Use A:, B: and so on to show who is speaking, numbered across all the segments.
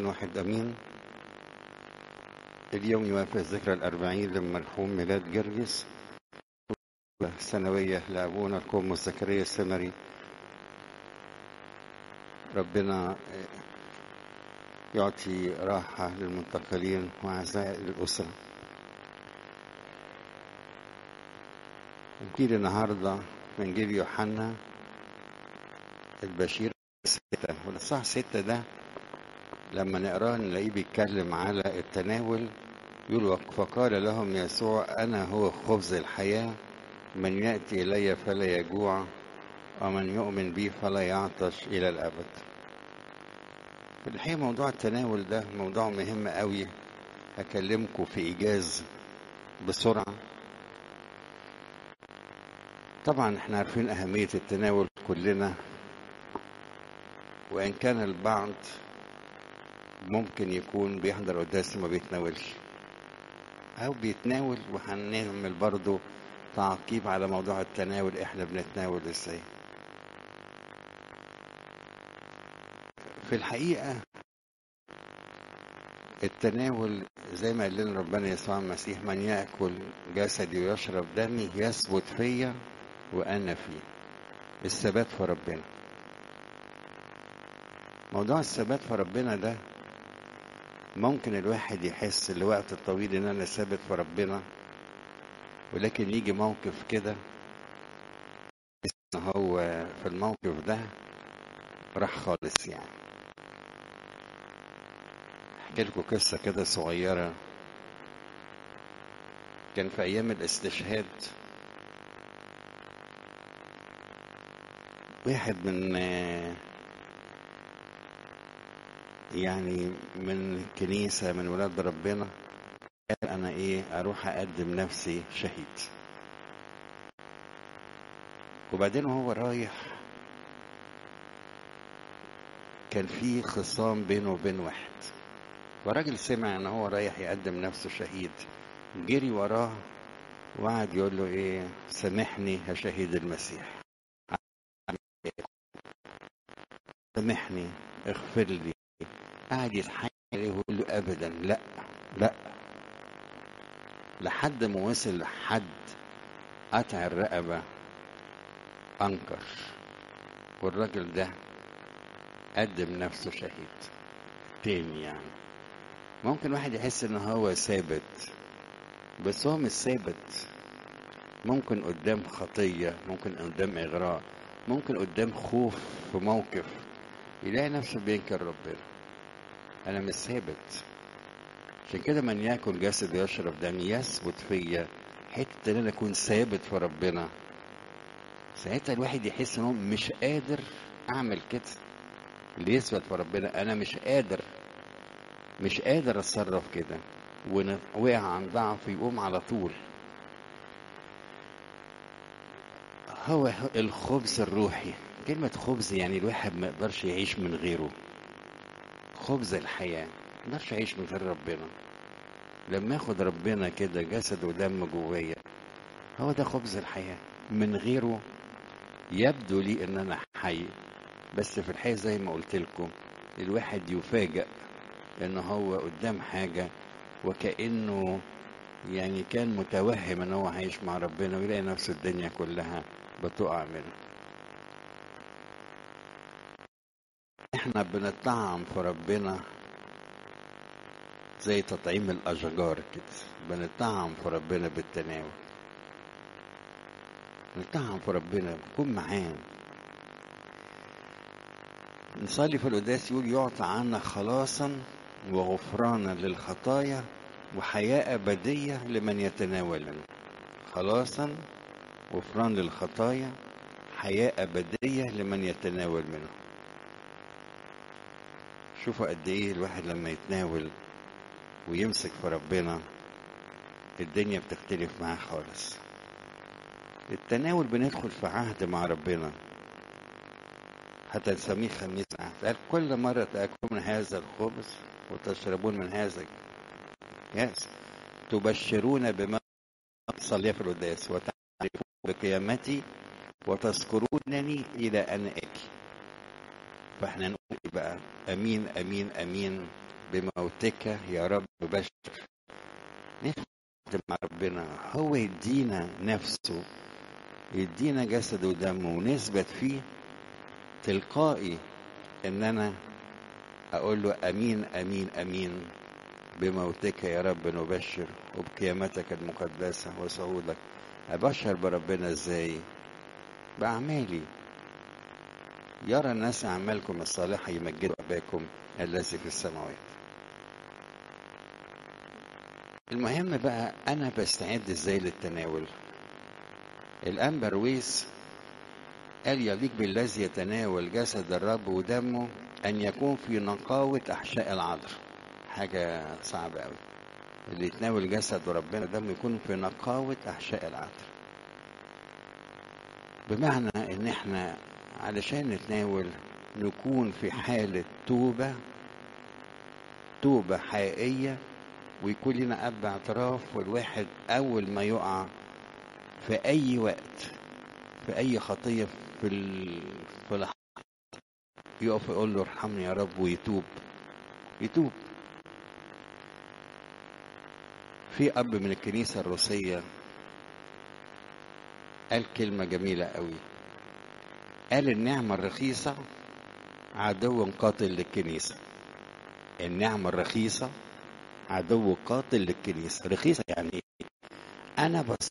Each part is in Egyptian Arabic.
A: الآن واحد أمين اليوم يوافق ذكرى الأربعين للمرحوم ميلاد جرجس سنوية لأبونا القوم زكريا السمري ربنا يعطي راحة للمنتقلين وعزاء للأسرة نجيل النهاردة من إنجيل يوحنا البشير ستة والإصحاح ستة ده لما نقراه نلاقيه بيتكلم على التناول يقول فقال لهم يسوع أنا هو خبز الحياة من يأتي إلي فلا يجوع ومن يؤمن بي فلا يعطش إلى الأبد في الحقيقة موضوع التناول ده موضوع مهم قوي هكلمكم في إيجاز بسرعة طبعا احنا عارفين أهمية التناول كلنا وإن كان البعض ممكن يكون بيحضر قداس ما بيتناولش أو بيتناول وهنعمل برضه تعقيب على موضوع التناول احنا بنتناول ازاي في الحقيقة التناول زي ما قال لنا ربنا يسوع المسيح من يأكل جسدي ويشرب دمي يثبت فيا وأنا فيه الثبات في ربنا موضوع الثبات في ربنا ده ممكن الواحد يحس الوقت الطويل ان انا ثابت في ربنا ولكن يجي موقف كده هو في الموقف ده راح خالص يعني احكي لكم قصة كده صغيرة كان في أيام الاستشهاد واحد من يعني من كنيسة من ولاد ربنا قال أنا إيه أروح أقدم نفسي شهيد وبعدين وهو رايح كان في خصام بينه وبين واحد وراجل سمع ان هو رايح يقدم نفسه شهيد جري وراه وقعد يقول له ايه سامحني يا شهيد المسيح سامحني اغفر لي قعد يتحايل عليه ويقول له ابدا لا لا لحد ما وصل لحد قطع الرقبه انكر والراجل ده قدم نفسه شهيد تاني يعني ممكن واحد يحس ان هو ثابت بس هو مش ثابت ممكن قدام خطية ممكن قدام إغراء ممكن قدام خوف في موقف يلاقي نفسه بينكر ربنا أنا مش ثابت عشان كده من ياكل جسد ويشرب دم يثبت فيا حتة إن أنا أكون ثابت في ربنا ساعتها الواحد يحس إن هو مش قادر أعمل كده اللي يثبت في ربنا أنا مش قادر مش قادر اتصرف كده وقع عن ضعف يقوم على طول هو الخبز الروحي كلمة خبز يعني الواحد ما يقدرش يعيش من غيره خبز الحياة ما يقدرش يعيش من غير ربنا لما ياخد ربنا كده جسد ودم جوايا هو ده خبز الحياة من غيره يبدو لي ان انا حي بس في الحقيقة زي ما قلت لكم الواحد يفاجأ ان هو قدام حاجة وكأنه يعني كان متوهم ان هو عايش مع ربنا ويلاقي نفسه الدنيا كلها بتقع منه احنا بنطعم في ربنا زي تطعيم الاشجار كده بنطعم في ربنا بالتناول نطعم في ربنا نكون معاه نصلي في القداس يقول يعطى عنا خلاصا وغفرانا للخطايا وحياة أبدية لمن يتناولنا خلاصا غفران للخطايا حياة أبدية لمن يتناول منه شوفوا قد إيه الواحد لما يتناول ويمسك في ربنا الدنيا بتختلف معاه خالص التناول بندخل في عهد مع ربنا حتى نسميه خميس عهد قال كل مرة تأكلون هذا الخبز وتشربون من هذا يس تبشرون بما صلي في القداس وتعرفون بقيامتي وتذكرونني إلى أن آتي فاحنا نقول بقى أمين أمين أمين بموتك يا رب بشر نخدم مع ربنا هو يدينا نفسه يدينا جسد ودمه ونثبت فيه تلقائي ان انا اقول له امين امين امين بموتك يا رب نبشر وبقيامتك المقدسه وصعودك ابشر بربنا ازاي باعمالي يرى الناس اعمالكم الصالحه يمجدوا اباكم الذي في السماوات المهم بقى انا بستعد ازاي للتناول الانبا رويس قال يليق بالذي يتناول جسد الرب ودمه ان يكون في نقاوه احشاء العذر حاجه صعبه قوي اللي يتناول جسد ربنا دمه يكون في نقاوه احشاء العذر بمعنى ان احنا علشان نتناول نكون في حاله توبه توبه حقيقيه ويكون لنا اب اعتراف والواحد اول ما يقع في اي وقت في اي خطيه في ال... في لحظه يقف يقول له ارحمني يا رب ويتوب يتوب في اب من الكنيسه الروسيه قال كلمه جميله قوي قال النعمه الرخيصه عدو قاتل للكنيسه النعمه الرخيصه عدو قاتل للكنيسه رخيصه يعني ايه انا بس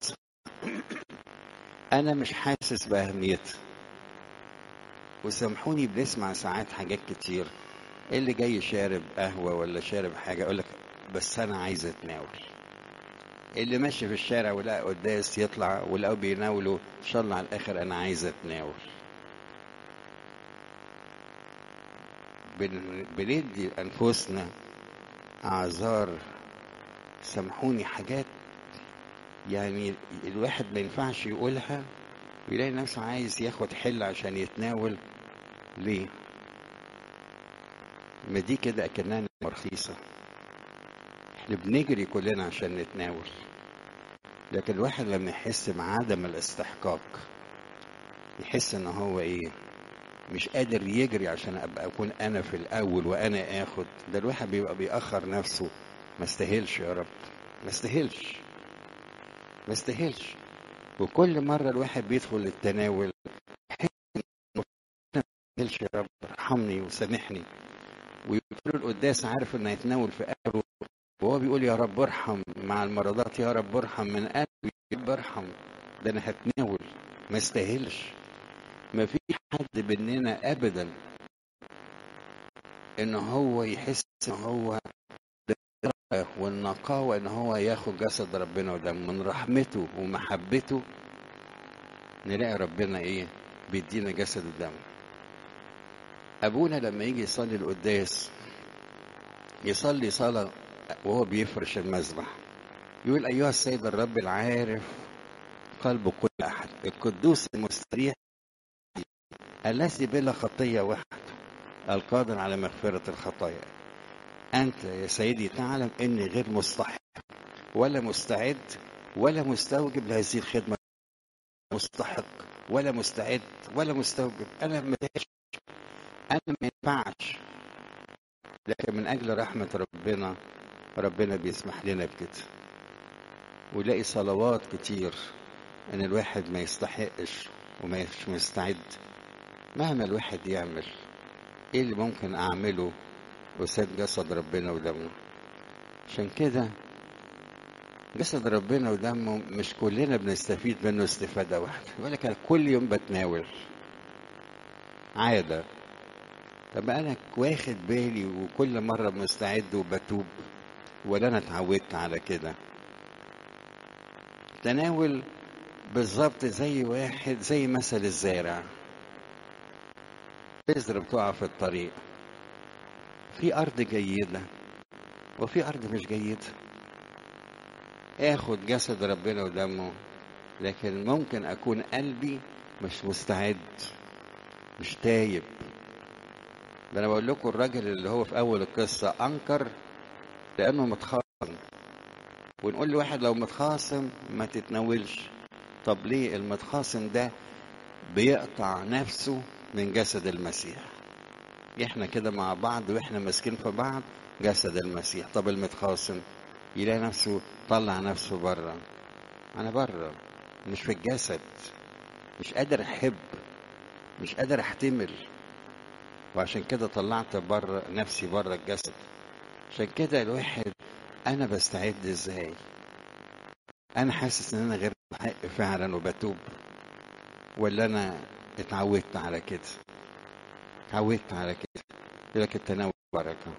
A: انا مش حاسس باهميتها وسامحوني بنسمع ساعات حاجات كتير اللي جاي شارب قهوه ولا شارب حاجه اقول لك بس انا عايز اتناول اللي ماشي في الشارع ولقى قداس يطلع ولقوا بيناولوا ان شاء الله على الاخر انا عايز اتناول بن... بندي انفسنا اعذار سامحوني حاجات يعني الواحد ما ينفعش يقولها ويلاقي نفسه عايز ياخد حل عشان يتناول ليه ما دي كده اكنها نعمة رخيصة احنا بنجري كلنا عشان نتناول لكن الواحد لما يحس بعدم الاستحقاق يحس ان هو ايه مش قادر يجري عشان ابقى اكون انا في الاول وانا اخد ده الواحد بيبقى بيأخر نفسه ما استاهلش يا رب ما استاهلش ما استاهلش وكل مرة الواحد بيدخل التناول ما استاهلش يا رب ارحمني وسامحني ويقول القداس عارف انه هيتناول في قبره وهو بيقول يا رب ارحم مع المرضات يا رب ارحم من قلبي يا رب ارحم ده انا هتناول ما استاهلش ما في حد مننا ابدا ان هو يحس ان هو والنقاوة ان هو ياخد جسد ربنا ودم من رحمته ومحبته نلاقي ربنا ايه بيدينا جسد الدم ابونا لما يجي يصلي القداس يصلي صلاة وهو بيفرش المذبح يقول ايها السيد الرب العارف قلب كل احد القدوس المستريح الذي بلا خطية وحده القادر على مغفرة الخطايا أنت يا سيدي تعلم أني غير مستحق ولا مستعد ولا مستوجب لهذه الخدمة مستحق ولا مستعد ولا مستوجب أنا متهش أنا ما ينفعش لكن من أجل رحمة ربنا ربنا بيسمح لنا بكده ولاقي صلوات كتير ان الواحد ما يستحقش وما يش مستعد مهما الواحد يعمل ايه اللي ممكن اعمله قصاد جسد ربنا ودمه عشان كده جسد ربنا ودمه مش كلنا بنستفيد منه استفادة واحدة يقول لك أنا كل يوم بتناول عادة طب أنا واخد بالي وكل مرة مستعد وبتوب ولا أنا اتعودت على كده تناول بالظبط زي واحد زي مثل الزارع بذرة بتقع في الطريق في أرض جيدة وفي أرض مش جيدة آخد جسد ربنا ودمه لكن ممكن أكون قلبي مش مستعد مش تايب ده أنا بقول لكم الراجل اللي هو في أول القصة أنكر لأنه متخاصم ونقول لواحد لو متخاصم ما تتناولش طب ليه المتخاصم ده بيقطع نفسه من جسد المسيح احنا كده مع بعض واحنا ماسكين في بعض جسد المسيح طب المتخاصم يلاقي نفسه طلع نفسه بره انا بره مش في الجسد مش قادر احب مش قادر احتمل وعشان كده طلعت بره نفسي بره الجسد عشان كده الواحد انا بستعد ازاي انا حاسس ان انا غير حق فعلا وبتوب ولا انا اتعودت على كده اتعودت على كده يقول لك التناول بركه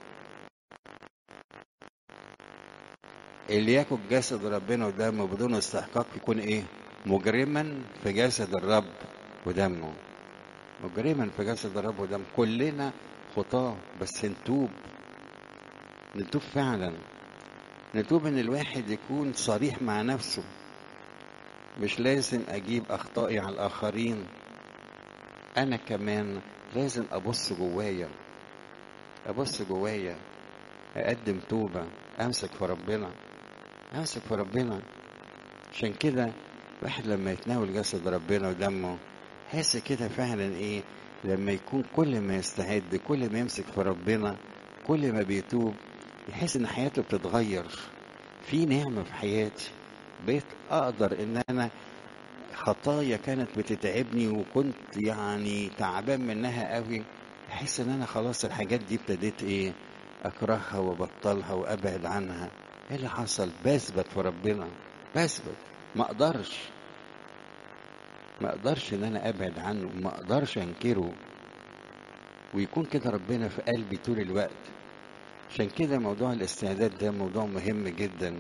A: اللي ياكل جسد ربنا ودمه بدون استحقاق يكون ايه مجرما في جسد الرب ودمه مجرما في جسد الرب ودمه كلنا خطاه بس نتوب نتوب فعلا نتوب ان الواحد يكون صريح مع نفسه مش لازم اجيب اخطائي على الاخرين انا كمان لازم ابص جوايا ابص جوايا اقدم توبه امسك في ربنا امسك في ربنا عشان كده الواحد لما يتناول جسد ربنا ودمه حس كده فعلا ايه لما يكون كل ما يستعد كل ما يمسك في ربنا كل ما بيتوب يحس ان حياته بتتغير في نعمه في حياتي بقيت اقدر ان انا خطايا كانت بتتعبني وكنت يعني تعبان منها قوي احس ان انا خلاص الحاجات دي ابتديت ايه اكرهها وابطلها وابعد عنها ايه اللي حصل بثبت في ربنا بثبت ما اقدرش ما اقدرش ان انا ابعد عنه ما اقدرش انكره ويكون كده ربنا في قلبي طول الوقت عشان كده موضوع الاستعداد ده موضوع مهم جدا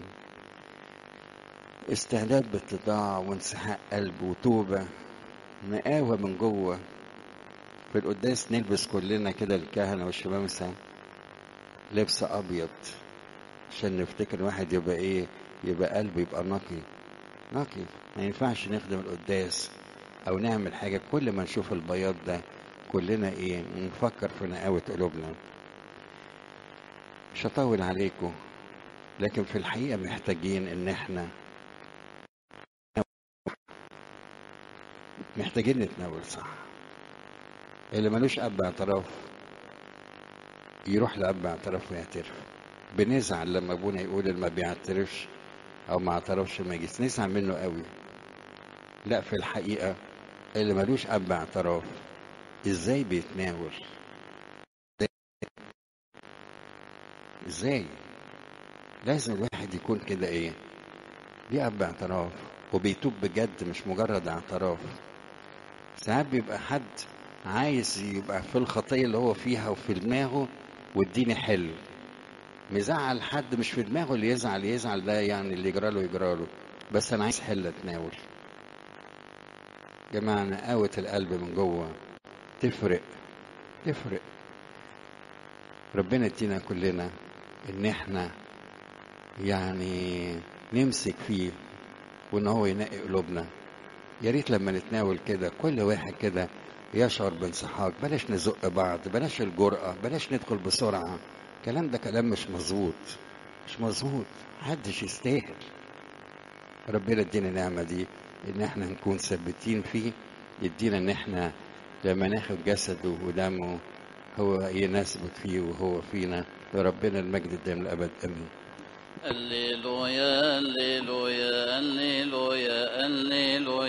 A: استعداد باتضاع وانسحاق قلب وتوبة مقاوة من جوه في القداس نلبس كلنا كده الكهنة والشمامسة لبس أبيض عشان نفتكر واحد يبقى إيه يبقى قلبه يبقى نقي نقي ما ينفعش نخدم القداس أو نعمل حاجة كل ما نشوف البياض ده كلنا إيه نفكر في نقاوة قلوبنا مش هطول عليكم لكن في الحقيقة محتاجين إن إحنا محتاجين نتناول صح اللي ملوش أب اعتراف يروح لأب اعتراف ويعترف بنزعل لما أبونا يقول اللي ما بيعترفش أو ما اعترفش ما يجيش نزعل منه قوي لا في الحقيقة اللي ملوش أب اعتراف إزاي بيتناول إزاي لازم الواحد يكون كده إيه ليه أب اعتراف وبيتوب بجد مش مجرد اعتراف ساعات بيبقى حد عايز يبقى في الخطية اللي هو فيها وفي دماغه واديني حل مزعل حد مش في دماغه اللي يزعل يزعل ده يعني اللي يجرى له يجرى له بس انا عايز حل اتناول جماعة نقاوة القلب من جوه تفرق تفرق ربنا يدينا كلنا ان احنا يعني نمسك فيه وان هو ينقي قلوبنا يا ريت لما نتناول كده كل واحد كده يشعر بانسحاق بلاش نزق بعض بلاش الجرأة بلاش ندخل بسرعة الكلام ده كلام مش مظبوط مش مظبوط محدش يستاهل ربنا يدينا النعمة دي ان احنا نكون ثابتين فيه يدينا ان احنا لما ناخد جسده ودمه هو يناسبت فيه وهو فينا وربنا المجد الدائم الابد امين
B: الليلويا الليلويا الليلويا الليلويا